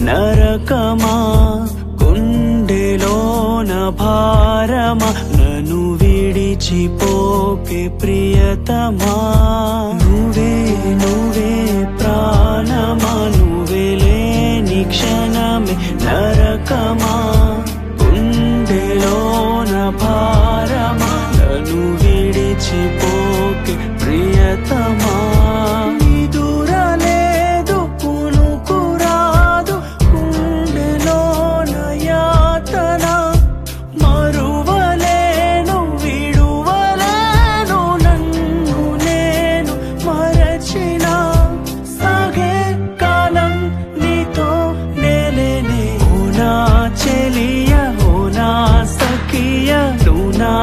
నరకమా గుండెలోన భారమా నన్ను విడిచిపోకే ప్రియతమా నువ్వే నువ్వే ప్రాణమా నువ్వే లేని క్షణమే నరకమా గుండెలోన భారమా నన్ను విడిచిపోకే ప్రియతమా నిదురలేదు కునుకురాదు గుండెలోన యాతన మరువలేను విడువలేను నన్ను నేను మరచిన సాగే కాలం నీతో నేలేనే ఓ నా చెలియ ఓ నా సఖియ నువ్వు నా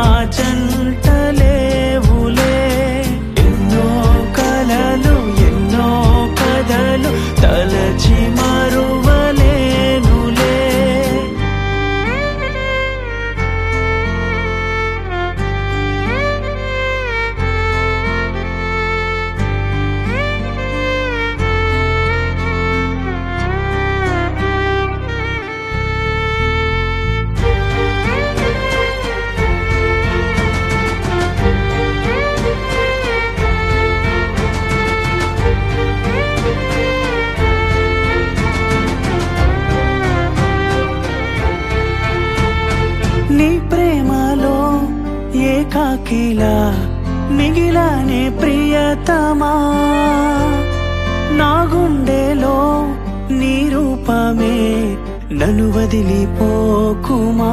జంటలేవులే ఎన్నో కలలు ఎన్నో కథలు తలచి మరువలేనులే నీ ప్రేమలో ఏకాకిలా మిగిలానే ప్రియతమా నా గుండెలో నీ రూపమే నన్ను వదిలిపోకుమా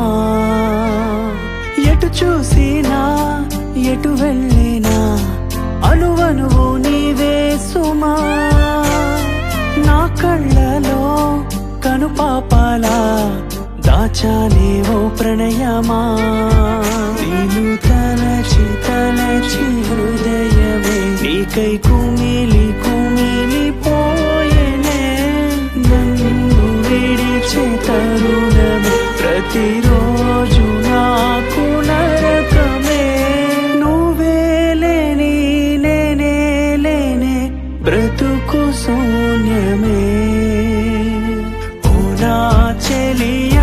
ఎటు చూసినా ఎటు వెళ్ళినా అనువనువు నీవే సుమా నా కళ్ళలో కనుపాపాలా దాచానే ఓ ప్రణయమా నేను తలచి తలచి హృదయమే నీకై కుమిలి కుమిలి పోయేనే నన్ను విడిచే తరుణమే ప్రతిరోజు నాకు నరకమే నువ్వే లేని నేనే లేనే బ్రతుకు శూన్యమే ఓ నా చెలియ